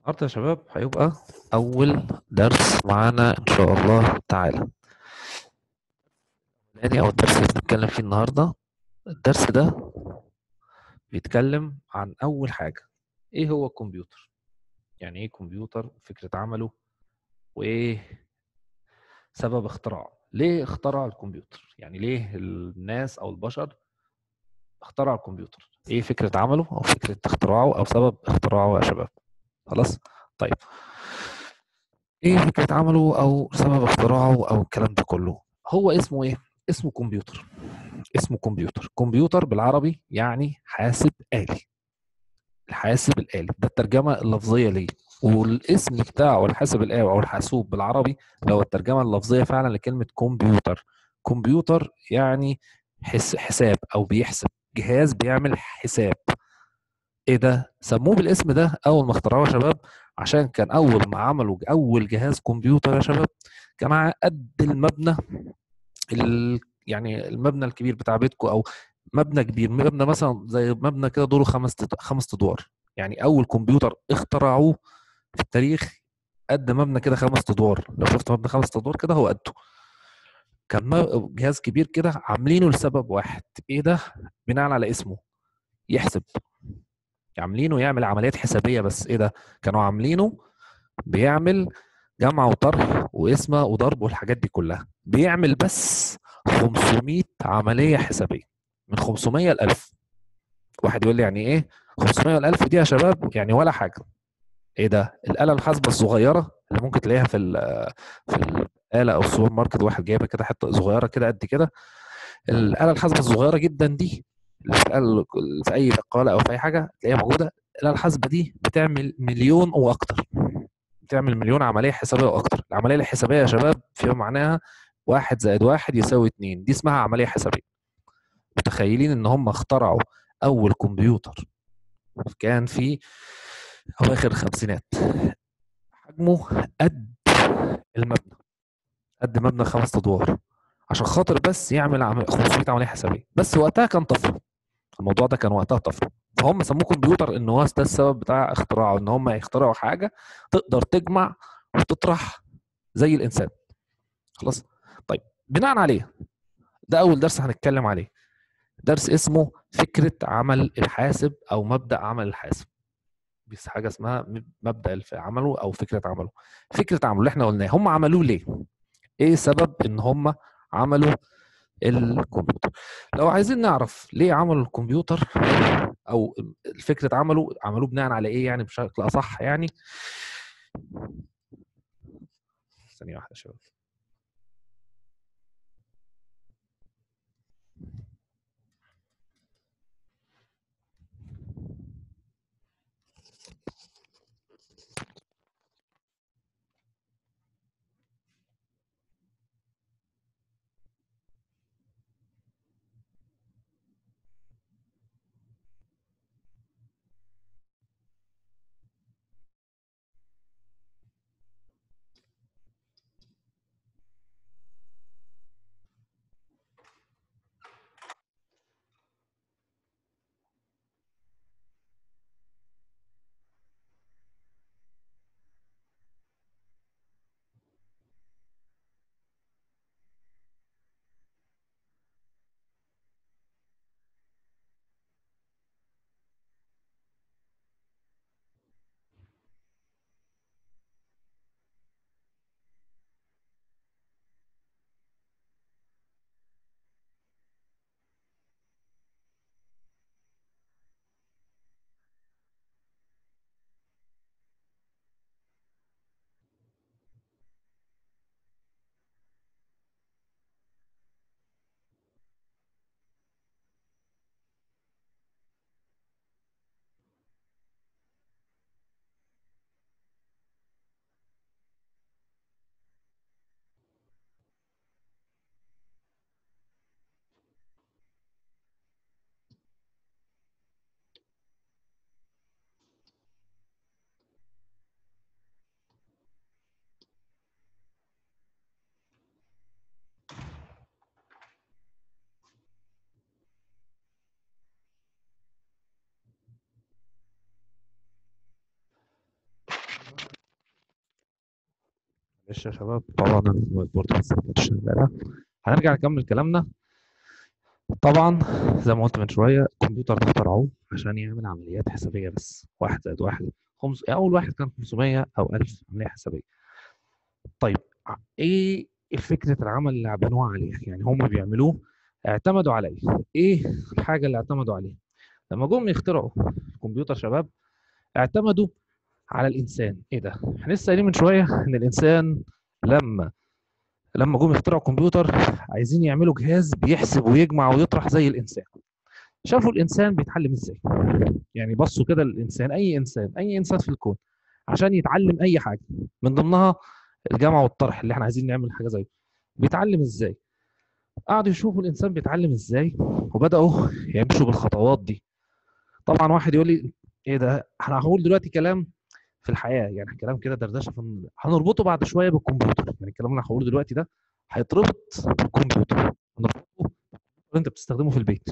النهارده يا شباب هيبقى أول درس معانا إن شاء الله تعالى يعني أو الدرس اللي بنتكلم فيه النهارده الدرس ده بيتكلم عن أول حاجة إيه هو الكمبيوتر يعني إيه كمبيوتر فكرة عمله وإيه سبب اختراعه ليه اخترع الكمبيوتر يعني ليه الناس أو البشر اخترعوا الكمبيوتر ايه فكرة عمله او فكرة اختراعه او سبب اختراعه يا شباب خلاص طيب ايه فكرة عمله او سبب اختراعه او الكلام ده كله هو اسمه ايه اسمه كمبيوتر اسمه كمبيوتر كمبيوتر بالعربي يعني حاسب آلي الحاسب الآلي ده الترجمة اللفظية ليه والاسم بتاعه الحاسب الآلي او الحاسوب بالعربي اللي هو الترجمة اللفظية فعلا لكلمة كمبيوتر كمبيوتر يعني حس حساب او بيحسب جهاز بيعمل حساب ايه ده سموه بالاسم ده اول ما اخترعوه يا شباب عشان كان اول ما عملوا اول جهاز كمبيوتر يا شباب كان على قد المبنى ال... يعني المبنى الكبير بتاع بيتكم او مبنى كبير مبنى مثلا زي مبنى كده دوره خمس خمس ادوار يعني اول كمبيوتر اخترعوه في التاريخ قد مبنى كده خمس ادوار لو شفت مبنى خمس ادوار كده هو قده كان جهاز كبير كده عاملينه لسبب واحد ايه ده بناء على اسمه يحسب عاملينه يعمل عمليات حسابيه بس ايه ده كانوا عاملينه بيعمل جمع وطرح وقسمه وضرب والحاجات دي كلها بيعمل بس 500 عمليه حسابيه من 500 ل 1000 واحد يقول لي يعني ايه 500 ل 1000 دي يا شباب يعني ولا حاجه ايه ده الاله الحاسبه الصغيره اللي ممكن تلاقيها في ال في الاله او السوبر ماركت واحد جايبها كده حته صغيره كده قد كده الاله الحاسبه الصغيره جدا دي اللي في, في اي بقاله او في اي حاجه تلاقيها موجوده الاله الحاسبه دي بتعمل مليون واكتر بتعمل مليون عمليه حسابيه واكتر العمليه الحسابيه يا شباب فيما معناها واحد زائد واحد يساوي اتنين دي اسمها عمليه حسابيه متخيلين ان هم اخترعوا اول كمبيوتر كان في اواخر الخمسينات حجمه قد المبنى قد مبنى خمس ادوار عشان خاطر بس يعمل 500 عمليه حسابيه بس وقتها كان طفره الموضوع ده كان وقتها طفره فهم سموه كمبيوتر ان هو ده السبب بتاع اختراعه ان هم يخترعوا حاجه تقدر تجمع وتطرح زي الانسان خلاص طيب بناء عليه ده اول درس هنتكلم عليه درس اسمه فكره عمل الحاسب او مبدا عمل الحاسب بس حاجه اسمها مبدا عمله او فكره عمله فكره عمله اللي احنا قلناه هم عملوه ليه ايه سبب ان هم عملوا الكمبيوتر لو عايزين نعرف ليه عملوا الكمبيوتر او فكره عمله عملوه بناء على ايه يعني بشكل اصح يعني ثانيه واحده يا شباب معلش يا شباب طبعا الوايت بورد بس ما كانتش شغالة. هنرجع نكمل كلامنا طبعا زي ما قلت من شويه الكمبيوتر ده اخترعوه عشان يعمل عمليات حسابيه بس واحد زائد واحد خمس اول واحد كان 500 او 1000 عمليه حسابيه طيب ع- ايه فكره العمل اللي بنوها عليه يعني هم بيعملوه اعتمدوا على ايه ايه الحاجه اللي اعتمدوا عليها لما جم يخترعوا الكمبيوتر شباب اعتمدوا على الانسان ايه ده احنا لسه قايلين من شويه ان الانسان لما لما جم يخترعوا الكمبيوتر عايزين يعملوا جهاز بيحسب ويجمع ويطرح زي الانسان شافوا الانسان بيتعلم ازاي يعني بصوا كده للانسان اي انسان اي انسان في الكون عشان يتعلم اي حاجه من ضمنها الجمع والطرح اللي احنا عايزين نعمل حاجه زيه بيتعلم ازاي قعدوا يشوفوا الانسان بيتعلم ازاي وبداوا يمشوا بالخطوات دي طبعا واحد يقول لي ايه ده احنا هقول دلوقتي كلام في الحياه يعني كلام كده دردشه في الن- هنربطه بعد شويه بالكمبيوتر يعني الكلام اللي هقوله دلوقتي ده هيتربط بالكمبيوتر هنربطه بالكمبيوتر اللي انت بتستخدمه في البيت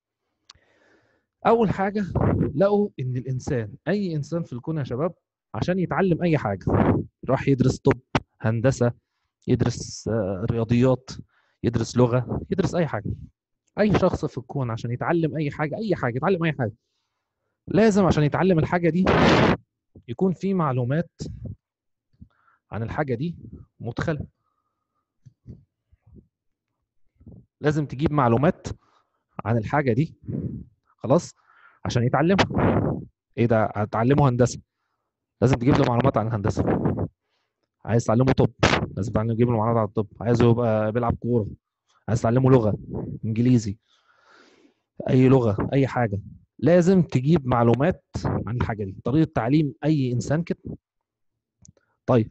اول حاجه لقوا ان الانسان اي انسان في الكون يا شباب عشان يتعلم اي حاجه راح يدرس طب هندسه يدرس آه، رياضيات يدرس لغه يدرس اي حاجه اي شخص في الكون عشان يتعلم اي حاجه اي حاجه يتعلم اي حاجه لازم عشان يتعلم الحاجه دي يكون في معلومات عن الحاجه دي مدخله لازم تجيب معلومات عن الحاجه دي خلاص عشان يتعلمها ايه ده هتعلمه هندسه لازم تجيب له معلومات عن الهندسه عايز تعلمه طب لازم تعلمه تجيب له معلومات عن الطب عايزه يبقى بيلعب كوره عايز تعلمه لغه انجليزي اي لغه اي حاجه لازم تجيب معلومات عن الحاجه دي طريقه تعليم اي انسان كده طيب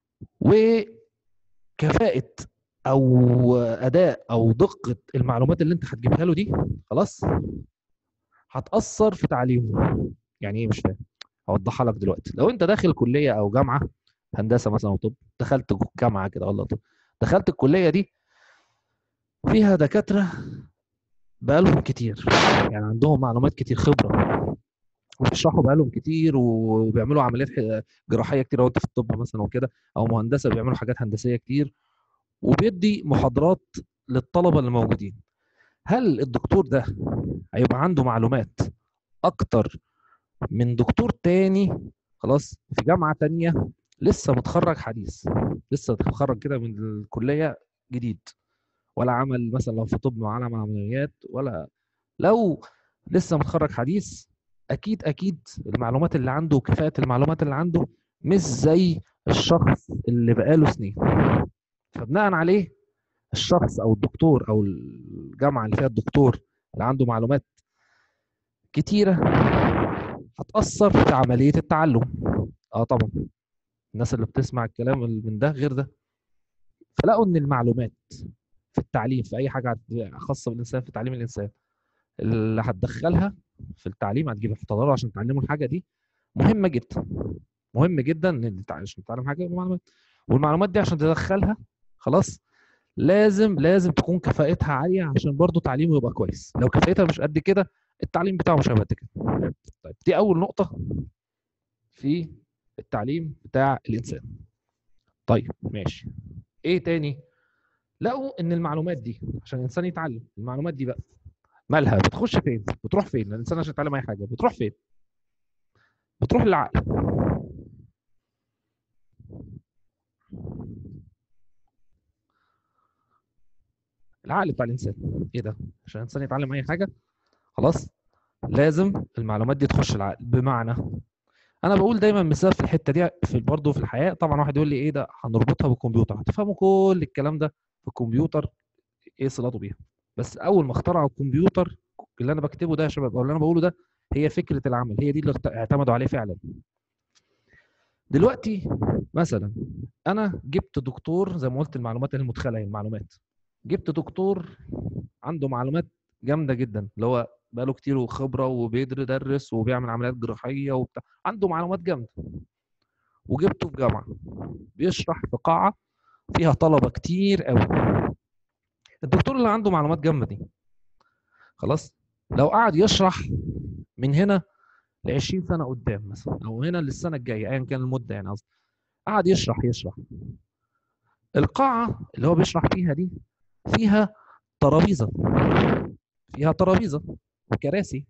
وكفاءه او اداء او دقه المعلومات اللي انت هتجيبها له دي خلاص هتاثر في تعليمه يعني ايه مش فاهم هوضحها لك دلوقتي لو انت داخل كليه او جامعه هندسه مثلا او طب دخلت جامعه كده ولا طب دخلت الكليه دي فيها دكاتره بقالهم كتير يعني عندهم معلومات كتير خبره وبيشرحوا بقالهم كتير وبيعملوا عمليات ح- جراحيه كتير لو انت في الطب مثلا وكده او مهندسه بيعملوا حاجات هندسيه كتير وبيدي محاضرات للطلبه اللي موجودين هل الدكتور ده هيبقى عنده معلومات اكتر من دكتور تاني خلاص في جامعه تانيه لسه متخرج حديث لسه متخرج كده من الكليه جديد ولا عمل مثلا لو في طب معاه عمل عمليات ولا لو لسه متخرج حديث اكيد اكيد المعلومات اللي عنده وكفاءه المعلومات اللي عنده مش زي الشخص اللي بقاله سنين فبناء عليه الشخص او الدكتور او الجامعه اللي فيها الدكتور اللي عنده معلومات كتيره هتاثر في عمليه التعلم اه طبعا الناس اللي بتسمع الكلام من ده غير ده فلقوا ان المعلومات في التعليم في اي حاجه خاصه بالانسان في تعليم الانسان اللي هتدخلها في التعليم هتجيب محتضره عشان تعلموا الحاجه دي مهمه جدا مهم جدا ان انت عشان تتعلم حاجه يبقى معلومات والمعلومات دي عشان تدخلها خلاص لازم لازم تكون كفاءتها عاليه عشان برضو تعليمه يبقى كويس لو كفاءتها مش قد كده التعليم بتاعه مش هيبقى قد كده طيب دي اول نقطه في التعليم بتاع الانسان طيب ماشي ايه تاني لقوا ان المعلومات دي عشان الانسان يتعلم المعلومات دي بقى مالها بتخش فين بتروح فين الانسان عشان يتعلم اي حاجه بتروح فين بتروح للعقل العقل بتاع الانسان ايه ده عشان الانسان يتعلم اي حاجه خلاص لازم المعلومات دي تخش العقل بمعنى انا بقول دايما مثال في الحته دي في برضه في الحياه طبعا واحد يقول لي ايه ده هنربطها بالكمبيوتر هتفهموا كل الكلام ده في الكمبيوتر ايه صلاته بيها بس اول ما اخترعوا الكمبيوتر اللي انا بكتبه ده يا شباب او اللي انا بقوله ده هي فكره العمل هي دي اللي اعتمدوا عليه فعلا دلوقتي مثلا انا جبت دكتور زي ما قلت المعلومات المدخله هي المعلومات جبت دكتور عنده معلومات جامده جدا اللي هو بقاله كتير وخبره وبيدرس وبيعمل عمليات جراحيه وبتاع عنده معلومات جامده وجبته في جامعه بيشرح في قاعه فيها طلبه كتير قوي الدكتور اللي عنده معلومات جامده دي خلاص لو قعد يشرح من هنا ل 20 سنه قدام مثلا او هنا للسنه الجايه ايا كان المده يعني قصدي قعد يشرح يشرح القاعه اللي هو بيشرح فيها دي فيها ترابيزه فيها ترابيزه وكراسي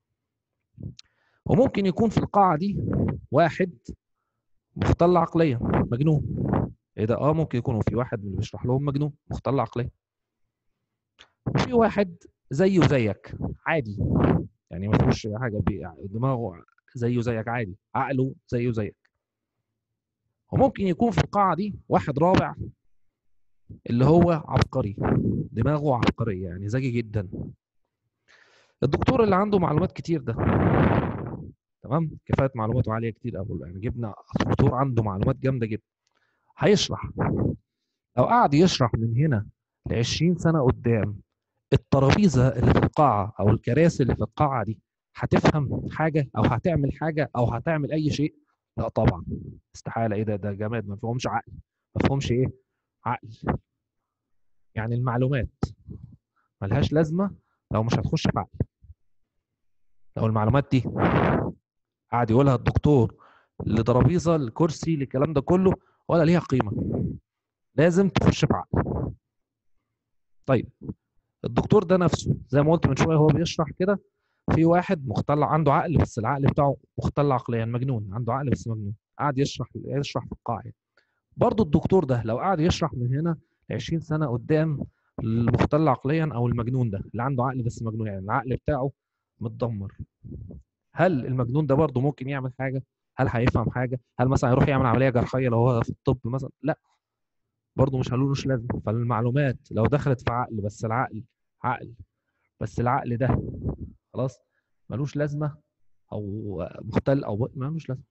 وممكن يكون في القاعه دي واحد مختل عقليا مجنون ايه ده اه ممكن يكون في واحد من اللي بيشرح لهم مجنون مختل عقليا وفي واحد زيه زيك عادي يعني ما فيهوش حاجه بي- دماغه زيه زيك عادي عقله زيه زيك وممكن يكون في القاعه دي واحد رابع اللي هو عبقري دماغه عبقريه يعني ذكي جدا الدكتور اللي عنده معلومات كتير ده تمام كفاءه معلوماته عاليه كتير قوي يعني جبنا دكتور عنده معلومات جامده جدا هيشرح لو قعد يشرح من هنا ل 20 سنه قدام الترابيزه اللي في القاعه او الكراسي اللي في القاعه دي هتفهم حاجه او هتعمل حاجه او هتعمل اي شيء لا طبعا استحاله ايه ده ده جماد ما فيهمش عقل ما فيهمش ايه عقل يعني المعلومات ملهاش لازمه لو مش هتخش في عقل لو المعلومات دي قاعد يقولها الدكتور لترابيزه لكرسي للكلام ده كله ولا ليها قيمه لازم تخش في عقل طيب الدكتور ده نفسه زي ما قلت من شويه هو بيشرح كده في واحد مختل عنده عقل بس العقل بتاعه مختل عقليا مجنون عنده عقل بس مجنون قاعد يشرح يشرح في القاعه يعني. برضه الدكتور ده لو قعد يشرح من هنا 20 سنه قدام المختل عقليا او المجنون ده اللي عنده عقل بس مجنون يعني العقل بتاعه متدمر هل المجنون ده برضه ممكن يعمل حاجه هل هيفهم حاجه هل مثلا يروح يعمل عمليه جراحيه لو هو في الطب مثلا لا برضه مش هلولوش لازمه فالمعلومات لو دخلت في عقل بس العقل عقل بس العقل ده خلاص ملوش لازمه او مختل او ملوش لازمه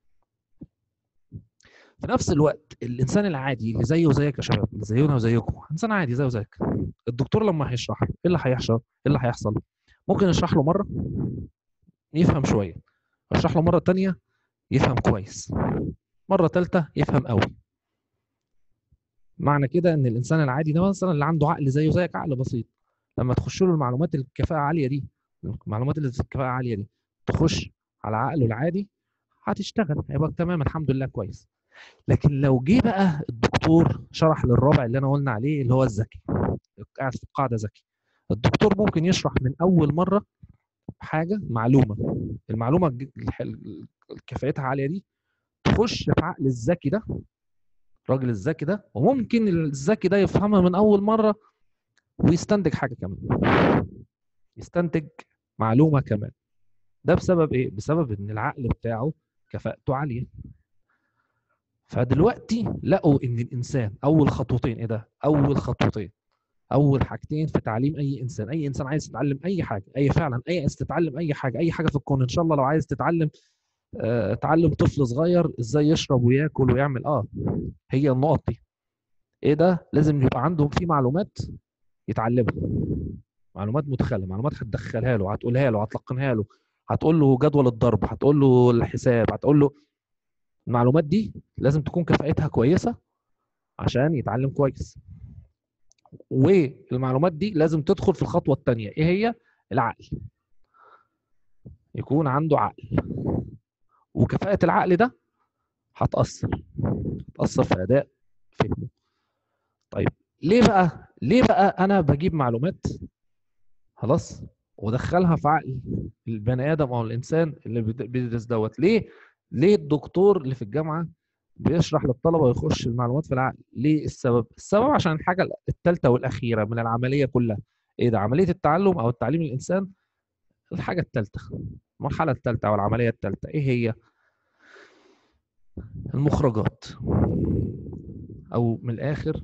في نفس الوقت الانسان العادي اللي زيه وزيك يا شباب اللي زينا وزيكم انسان عادي زيه وزيك الدكتور لما هيشرح له ايه اللي هيحصل ايه اللي هيحصل ممكن يشرح له مره يفهم شويه يشرح له مره تانية يفهم كويس مره ثالثه يفهم قوي معنى كده ان الانسان العادي ده مثلا اللي عنده عقل زيه زيك عقل بسيط لما تخش له المعلومات الكفاءه عاليه دي المعلومات اللي في الكفاءه عاليه دي تخش على عقله العادي هتشتغل هيبقى تمام الحمد لله كويس لكن لو جه بقى الدكتور شرح للرابع اللي انا قلنا عليه اللي هو الذكي قاعد في القاعده ذكي الدكتور ممكن يشرح من اول مره حاجه معلومه المعلومه الج- الح- كفاءتها عاليه دي تخش في عقل الذكي ده الراجل الذكي ده وممكن الذكي ده يفهمها من اول مره ويستنتج حاجه كمان يستنتج معلومه كمان ده بسبب ايه بسبب ان العقل بتاعه كفاءته عاليه فدلوقتي لقوا ان الانسان اول خطوتين ايه ده اول خطوتين اول حاجتين في تعليم اي انسان اي انسان عايز يتعلم اي حاجه اي فعلا اي عايز تتعلم اي حاجه اي حاجه في الكون ان شاء الله لو عايز تتعلم آه، تعلم طفل صغير ازاي يشرب وياكل ويعمل اه هي النقط دي ايه ده لازم يبقى عنده في معلومات يتعلمها معلومات مدخله معلومات هتدخلها له هتقولها له هتلقنها له هتقول له جدول الضرب هتقول له الحساب هتقول له المعلومات دي لازم تكون كفاءتها كويسه عشان يتعلم كويس والمعلومات دي لازم تدخل في الخطوه الثانيه ايه هي العقل يكون عنده عقل وكفاءه العقل ده هتاثر هتاثر في اداء فهمه طيب ليه بقى ليه بقى انا بجيب معلومات خلاص وادخلها في عقل البني ادم او الانسان اللي بيد- بيدرس دوت ليه ليه الدكتور اللي في الجامعه بيشرح للطلبه ويخش المعلومات في العقل ليه السبب السبب عشان الحاجه الثالثه والاخيره من العمليه كلها ايه ده عمليه التعلم او التعليم الانسان الحاجه الثالثه المرحله الثالثه او العمليه الثالثه ايه هي المخرجات او من الاخر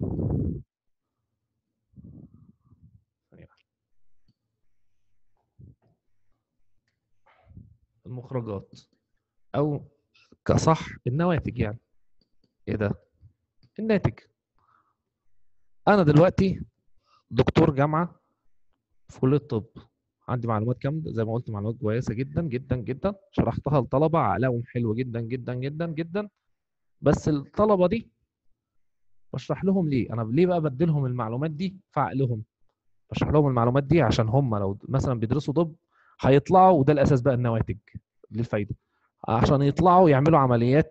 المخرجات او كصح النواتج يعني ايه ده الناتج انا دلوقتي دكتور جامعه في كليه الطب عندي معلومات كامله زي ما قلت معلومات كويسه جدا جدا جدا شرحتها لطلبه عقلهم حلو جدا جدا جدا جدا بس الطلبه دي بشرح لهم ليه انا ليه بقى بديلهم المعلومات دي في عقلهم بشرح لهم المعلومات دي عشان هم لو مثلا بيدرسوا طب هيطلعوا وده الاساس بقى النواتج للفايده عشان يطلعوا يعملوا عمليات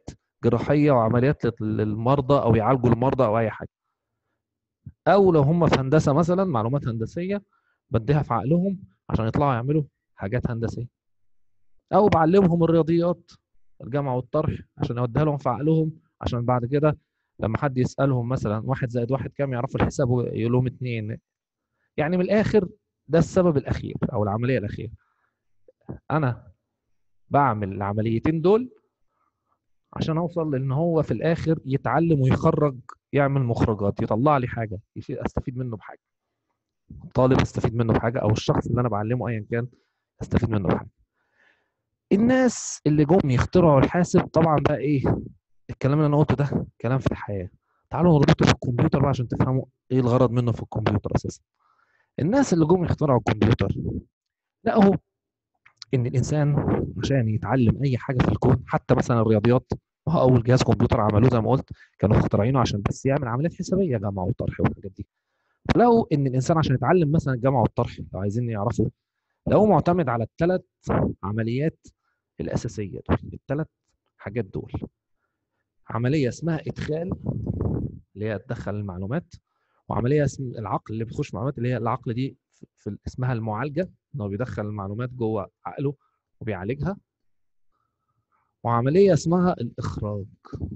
جراحيه وعمليات للمرضى او يعالجوا المرضى او اي حاجه او لو هم في هندسه مثلا معلومات هندسيه بديها في عقلهم عشان يطلعوا يعملوا حاجات هندسيه او بعلمهم الرياضيات الجمع والطرح عشان اوديها لهم في عقلهم عشان بعد كده لما حد يسالهم مثلا واحد زائد واحد كام يعرفوا الحساب ويقول لهم اتنين يعني من الاخر ده السبب الاخير او العمليه الاخيره انا بعمل العمليتين دول عشان اوصل لان هو في الاخر يتعلم ويخرج يعمل مخرجات يطلع لي حاجه استفيد منه بحاجه طالب استفيد منه بحاجه او الشخص اللي انا بعلمه ايا كان استفيد منه بحاجه الناس اللي جم يخترعوا الحاسب طبعا بقى ايه الكلام اللي انا قلته ده كلام في الحياه تعالوا نربطه في الكمبيوتر بقى عشان تفهموا ايه الغرض منه في الكمبيوتر اساسا الناس اللي جم يخترعوا الكمبيوتر لقوا ان الانسان عشان يتعلم اي حاجه في الكون حتى مثلا الرياضيات وهو اول جهاز كمبيوتر عملوه زي ما قلت كانوا مخترعينه عشان بس يعمل عمليات حسابيه جمع وطرح والحاجات دي فلقوا ان الانسان عشان يتعلم مثلا الجمع والطرح لو عايزين يعرفوا لقوا معتمد على الثلاث عمليات الاساسيه دول الثلاث حاجات دول عمليه اسمها ادخال اللي هي تدخل المعلومات وعمليه اسم العقل اللي بيخش معلومات اللي هي العقل دي في اسمها المعالجه ان هو بيدخل المعلومات جوه عقله وبيعالجها وعمليه اسمها الاخراج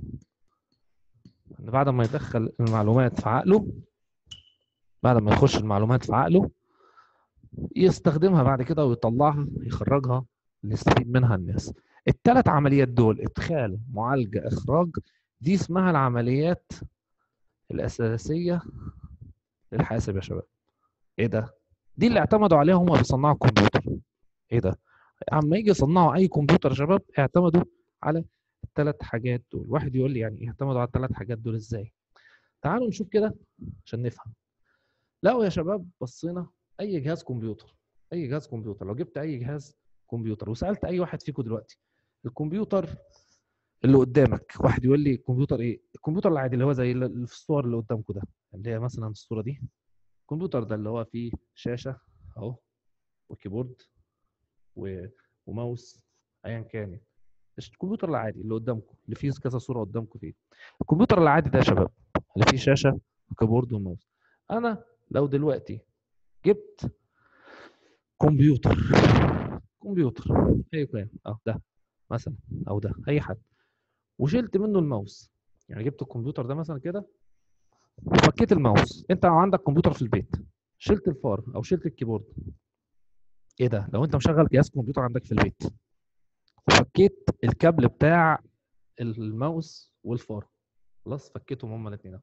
ان بعد ما يدخل المعلومات في عقله بعد ما يخش المعلومات في عقله يستخدمها بعد كده ويطلعها يخرجها اللي يستفيد منها الناس الثلاث عمليات دول ادخال معالجه اخراج دي اسمها العمليات الاساسيه للحاسب يا شباب ايه ده دي اللي اعتمدوا عليها هم بيصنعوا الكمبيوتر ايه ده اما يجي يصنعوا اي كمبيوتر يا شباب اعتمدوا على الثلاث حاجات دول واحد يقول لي يعني اعتمدوا على الثلاث حاجات دول ازاي تعالوا نشوف كده عشان نفهم لو يا شباب بصينا اي جهاز كمبيوتر اي جهاز كمبيوتر لو جبت اي جهاز كمبيوتر وسالت اي واحد فيكم دلوقتي الكمبيوتر اللي قدامك واحد يقول لي الكمبيوتر ايه الكمبيوتر العادي اللي هو زي اللي في الصور اللي قدامكم ده اللي هي مثلا الصوره دي الكمبيوتر ده اللي هو فيه شاشه اهو وكيبورد و... وماوس ايا كان الكمبيوتر العادي اللي قدامكم اللي فيه كذا صوره قدامكم فيه الكمبيوتر العادي ده يا شباب اللي فيه شاشه وكيبورد وماوس انا لو دلوقتي جبت كمبيوتر كمبيوتر اي كان اه ده مثلا او ده اي حد وشلت منه الماوس يعني جبت الكمبيوتر ده مثلا كده وفكيت الماوس انت عندك كمبيوتر في البيت شلت الفار او شلت الكيبورد ايه ده لو انت مشغل جهاز كمبيوتر عندك في البيت وفكيت الكابل بتاع الماوس والفار خلاص فكيتهم هما الاثنين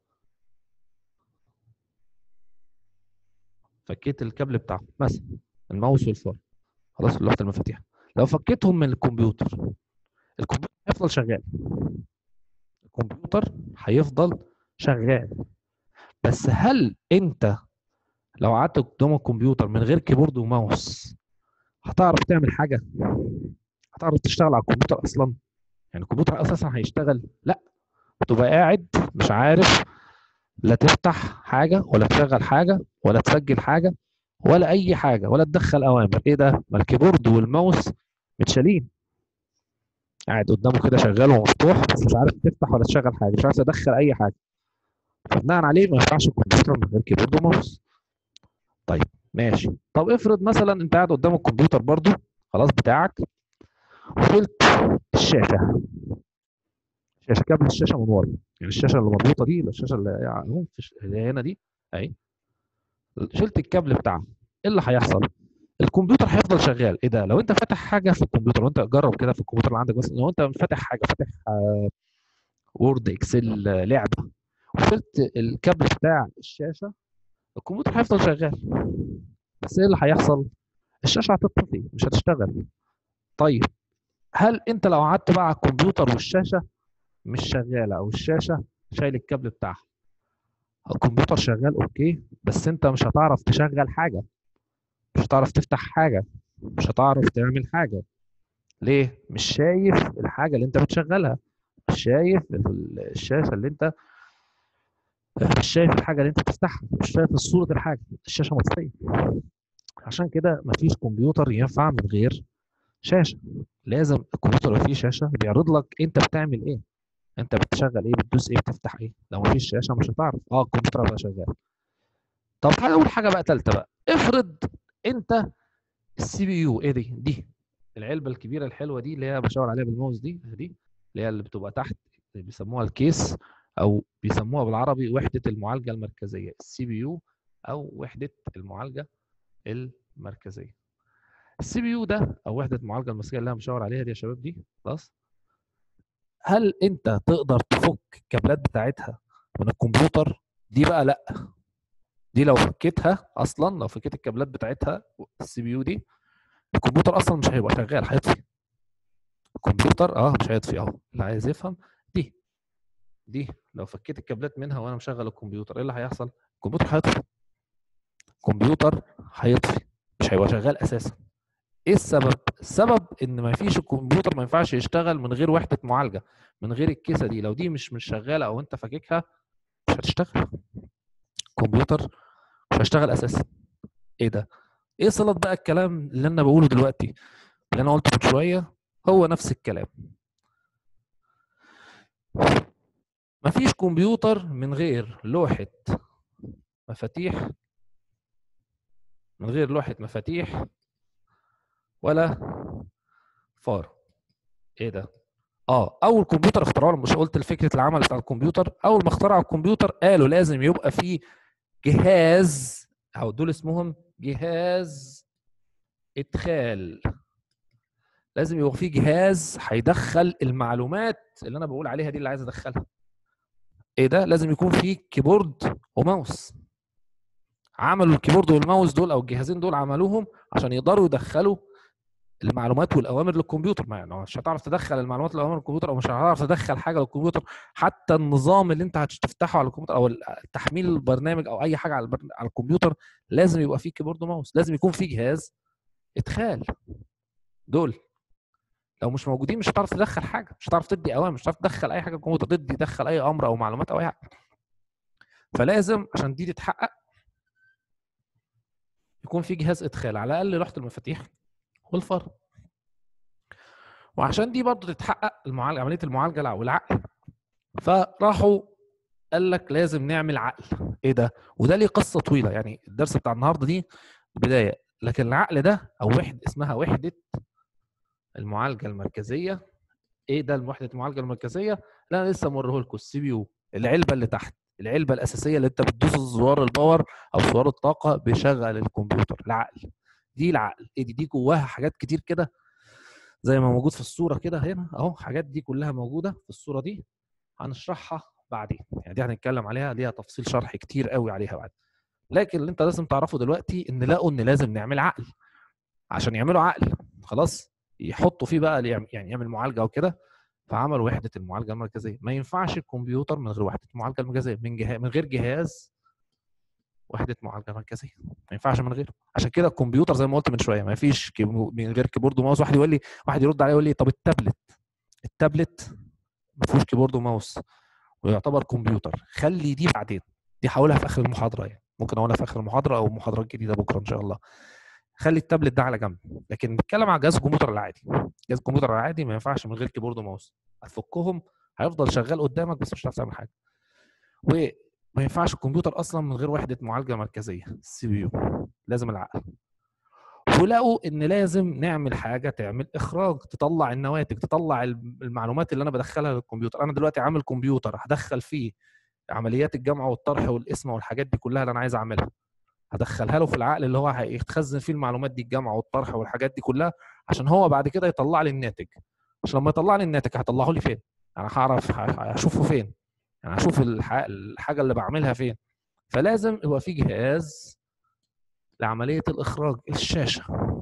فكيت الكابل بتاعهم مثلا الماوس والفار خلاص لوحه المفاتيح لو فكيتهم من الكمبيوتر الكمبيوتر هيفضل شغال الكمبيوتر هيفضل شغال بس هل انت لو قعدت قدام الكمبيوتر من غير كيبورد وماوس هتعرف تعمل حاجه هتعرف تشتغل على الكمبيوتر اصلا يعني الكمبيوتر اساسا هيشتغل لا تبقى قاعد مش عارف لا تفتح حاجه ولا تشغل حاجه ولا تسجل حاجه ولا اي حاجه ولا تدخل اوامر ايه ده ما الكيبورد والماوس متشالين قاعد قدامه كده شغال ومفتوح بس مش عارف تفتح ولا تشغل حاجه مش عارف تدخل اي حاجه فبناء عليه ما ينفعش الكمبيوتر من غير كيبورد وماوس طيب ماشي طب افرض مثلا انت قاعد قدام الكمبيوتر برضو خلاص بتاعك وشلت الشاشه الشاشه كابل الشاشه من ورا يعني الشاشه اللي مربوطه دي الشاشه اللي اللي هنا دي اهي شلت الكابل بتاعها ايه اللي هيحصل؟ الكمبيوتر هيفضل شغال ايه ده لو انت فاتح حاجه في الكمبيوتر لو انت جرب كده في الكمبيوتر اللي عندك مثلا لو انت فاتح حاجه فاتح وورد اكسل لعبه وشلت الكابل بتاع الشاشه الكمبيوتر هيفضل شغال بس ايه اللي هيحصل؟ الشاشه هتطفي مش هتشتغل طيب هل انت لو قعدت بقى على الكمبيوتر والشاشه مش شغاله او الشاشه شايل الكابل بتاعها الكمبيوتر شغال اوكي بس انت مش هتعرف تشغل حاجه مش هتعرف تفتح حاجه مش هتعرف تعمل حاجه ليه مش شايف الحاجه اللي انت بتشغلها مش شايف الشاشه اللي انت مش شايف الحاجه اللي انت بتفتحها مش شايف صوره الحاجه الشاشه مطفيه عشان كده مفيش كمبيوتر ينفع من غير شاشه لازم الكمبيوتر فيه شاشه بيعرض لك انت بتعمل ايه انت بتشغل ايه بتدوس ايه بتفتح ايه لو مفيش شاشه مش هتعرف اه الكمبيوتر هيبقى شغال طب اول حاجه بقى ثالثه بقى افرض انت السي بي يو ايه دي دي العلبه الكبيره الحلوه دي اللي هي بشاور عليها بالماوس دي دي اللي هي اللي بتبقى تحت اللي بيسموها الكيس او بيسموها بالعربي وحده المعالجه المركزيه السي بي يو او وحده المعالجه المركزيه السي بي يو ده او وحده المعالجه المركزيه اللي انا بشاور عليها دي يا شباب دي خلاص هل انت تقدر تفك الكابلات بتاعتها من الكمبيوتر دي بقى لا دي لو فكيتها اصلا لو فكيت الكابلات بتاعتها السي بي يو دي الكمبيوتر اصلا مش هيبقى شغال هيطفي الكمبيوتر اه مش هيطفي اهو اللي عايز يفهم دي دي لو فكيت الكابلات منها وانا مشغل الكمبيوتر ايه اللي هيحصل الكمبيوتر هيطفي الكمبيوتر هيطفي مش هيبقى شغال اساسا ايه السبب السبب ان ما فيش الكمبيوتر ما ينفعش يشتغل من غير وحده معالجه من غير الكيسه دي لو دي مش مش شغاله او انت فاككها مش هتشتغل الكمبيوتر مش هيشتغل اساسا ايه ده ايه صله بقى الكلام اللي انا بقوله دلوقتي اللي انا قلته من شويه هو نفس الكلام مفيش كمبيوتر من غير لوحه مفاتيح من غير لوحه مفاتيح ولا فار ايه ده اه اول كمبيوتر اخترعوه مش قلت فكره العمل بتاع الكمبيوتر اول ما اخترعوا الكمبيوتر قالوا لازم يبقى فيه جهاز او دول اسمهم جهاز ادخال لازم يبقى فيه جهاز هيدخل المعلومات اللي انا بقول عليها دي اللي عايز ادخلها ايه ده لازم يكون فيه كيبورد وماوس عملوا الكيبورد والماوس دول او الجهازين دول عملوهم عشان يقدروا يدخلوا المعلومات والاوامر للكمبيوتر ما يعني مش هتعرف تدخل المعلومات والاوامر للكمبيوتر او مش هتعرف تدخل حاجه للكمبيوتر حتى النظام اللي انت هتفتحه على الكمبيوتر او تحميل البرنامج او اي حاجه على, البرن... على الكمبيوتر لازم يبقى فيه كيبورد وماوس لازم يكون فيه جهاز ادخال دول لو مش موجودين مش هتعرف تدخل حاجه مش هتعرف تدي اوامر مش هتعرف تدخل اي حاجه الكمبيوتر تدي تدخل اي امر او معلومات او اي حاجه فلازم عشان دي تتحقق يكون في جهاز ادخال على الاقل لوحه المفاتيح والفر وعشان دي برضه تتحقق المعالجه عمليه المعالجه والعقل فراحوا قال لك لازم نعمل عقل ايه ده وده ليه قصه طويله يعني الدرس بتاع النهارده دي بدايه لكن العقل ده او وحده اسمها وحده المعالجه المركزيه ايه ده وحده المعالجه المركزيه لا انا لسه موريه لكم السي بي يو العلبه اللي تحت العلبه الاساسيه اللي انت بتدوس زرار الباور او زرار الطاقه بيشغل الكمبيوتر العقل دي العقل ايه دي دي جواها حاجات كتير كده زي ما موجود في الصوره كده هنا اهو حاجات دي كلها موجوده في الصوره دي هنشرحها بعدين يعني دي هنتكلم عليها ليها تفصيل شرح كتير قوي عليها بعد لكن اللي انت لازم تعرفه دلوقتي ان لقوا ان لازم نعمل عقل عشان يعملوا عقل خلاص يحطوا فيه بقى يعني يعمل معالجه وكده فعملوا وحده المعالجه المركزيه ما ينفعش الكمبيوتر من غير وحده المعالجه المركزيه من جهاز من غير جهاز وحده معالجه مركزيه ما ينفعش من غيره عشان كده الكمبيوتر زي ما قلت من شويه ما فيش من غير كيبورد وماوس واحد يقول لي واحد يرد عليه يقول لي طب التابلت التابلت ما فيهوش كيبورد وماوس ويعتبر كمبيوتر خلي دي بعدين دي هقولها في اخر المحاضره يعني ممكن اقولها في اخر المحاضره او محاضرات جديده بكره ان شاء الله خلي التابلت ده على جنب لكن نتكلم على جهاز الكمبيوتر العادي جهاز الكمبيوتر العادي ما ينفعش من غير كيبورد وماوس هتفكهم هيفضل شغال قدامك بس مش هتعرف تعمل حاجه وما ينفعش الكمبيوتر اصلا من غير وحده معالجه مركزيه السي بي يو لازم العقل ولقوا ان لازم نعمل حاجه تعمل اخراج تطلع النواتج تطلع المعلومات اللي انا بدخلها للكمبيوتر انا دلوقتي عامل كمبيوتر هدخل فيه عمليات الجمع والطرح والقسمه والحاجات دي كلها اللي انا عايز اعملها هدخلها له في العقل اللي هو هيتخزن فيه المعلومات دي الجمع والطرح والحاجات دي كلها عشان هو بعد كده يطلع لي الناتج عشان لما يطلع لي الناتج هطلعه لي فين انا هعرف هشوفه فين يعني هشوف الحاجه اللي بعملها فين فلازم يبقى في جهاز لعمليه الاخراج الشاشه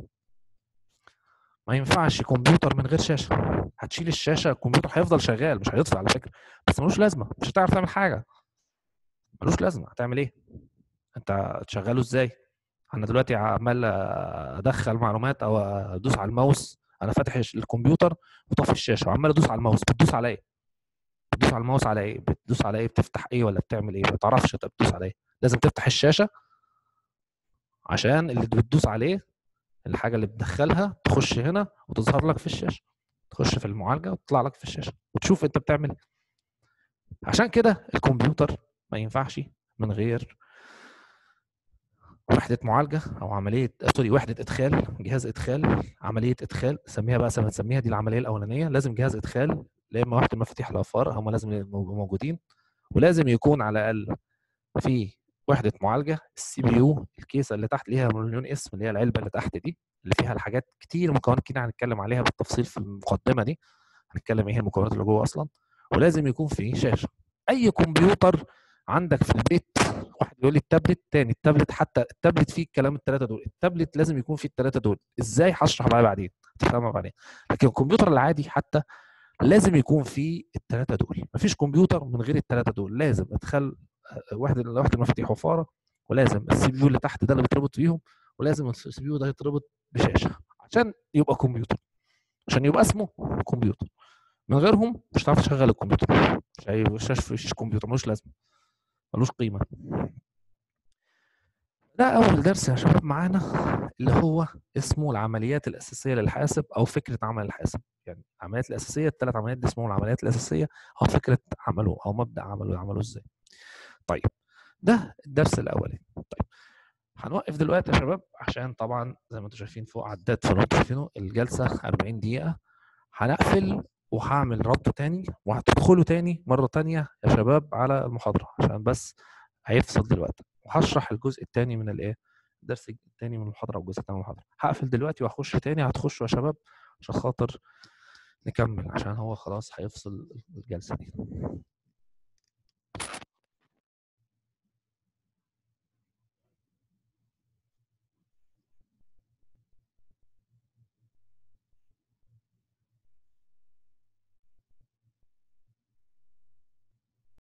ما ينفعش كمبيوتر من غير شاشه هتشيل الشاشه الكمبيوتر هيفضل شغال مش هيطفي على فكره بس ملوش لازمه مش هتعرف تعمل حاجه ملوش لازمه هتعمل ايه انت تشغله ازاي انا دلوقتي عمال ادخل معلومات او ادوس على الماوس انا فاتح الكمبيوتر وطافي الشاشه وعمال ادوس على الماوس بتدوس على ايه بتدوس على الماوس على ايه بتدوس على ايه بتفتح ايه ولا بتعمل ايه ما تعرفش انت بتدوس على ايه لازم تفتح الشاشه عشان اللي بتدوس عليه الحاجه اللي بتدخلها تخش هنا وتظهر لك في الشاشه تخش في المعالجه وتطلع لك في الشاشه وتشوف انت بتعمل ايه عشان كده الكمبيوتر ما ينفعش من غير وحده معالجه او عمليه سوري وحده ادخال جهاز ادخال عمليه ادخال سميها بقى زي ما تسميها دي العمليه الاولانيه لازم جهاز ادخال لا اما وحده مفاتيح الافار هم لازم يبقوا موجودين ولازم يكون على الاقل في وحده معالجه السي بي يو الكيسه اللي تحت ليها مليون اسم اللي هي العلبه اللي تحت دي اللي فيها الحاجات كتير مكونات كتير هنتكلم عليها بالتفصيل في المقدمه دي هنتكلم ايه هي المكونات اللي جوه اصلا ولازم يكون في شاشه اي كمبيوتر عندك في البيت واحد يقول لي التابلت تاني التابلت حتى التابلت فيه الكلام الثلاثه دول التابلت لازم يكون فيه الثلاثه دول ازاي هشرح بقى بعدين هتفهمها بعدين لكن الكمبيوتر العادي حتى لازم يكون فيه الثلاثه دول مفيش كمبيوتر من غير الثلاثه دول لازم ادخل واحده واحده المفاتيح وفاره ولازم السي بي يو اللي تحت ده اللي بيتربط بيهم ولازم السي بي يو ده يتربط بشاشه عشان يبقى كمبيوتر عشان يبقى اسمه كمبيوتر من غيرهم مش هتعرف تشغل الكمبيوتر مش مش مفيش كمبيوتر ملوش لازمه ملوش قيمه ده اول درس يا شباب معانا اللي هو اسمه العمليات الاساسيه للحاسب او فكره عمل الحاسب يعني العمليات الاساسيه الثلاث عمليات دي اسمهم العمليات الاساسيه او فكره عمله او مبدا عمله يعملوا ازاي طيب ده الدرس الاولاني طيب هنوقف دلوقتي يا شباب عشان طبعا زي ما انتم شايفين فوق عداد في الربط شايفينه الجلسه 40 دقيقه هنقفل وهعمل ربط تاني وهتدخلوا تاني مره تانيه يا شباب على المحاضره عشان بس هيفصل دلوقتي وهشرح الجزء الثاني من الايه الدرس الثاني من المحاضره والجزء الثاني من المحاضره هقفل دلوقتي وهخش تاني هتخشوا يا شباب عشان خاطر نكمل عشان هو خلاص هيفصل الجلسه دي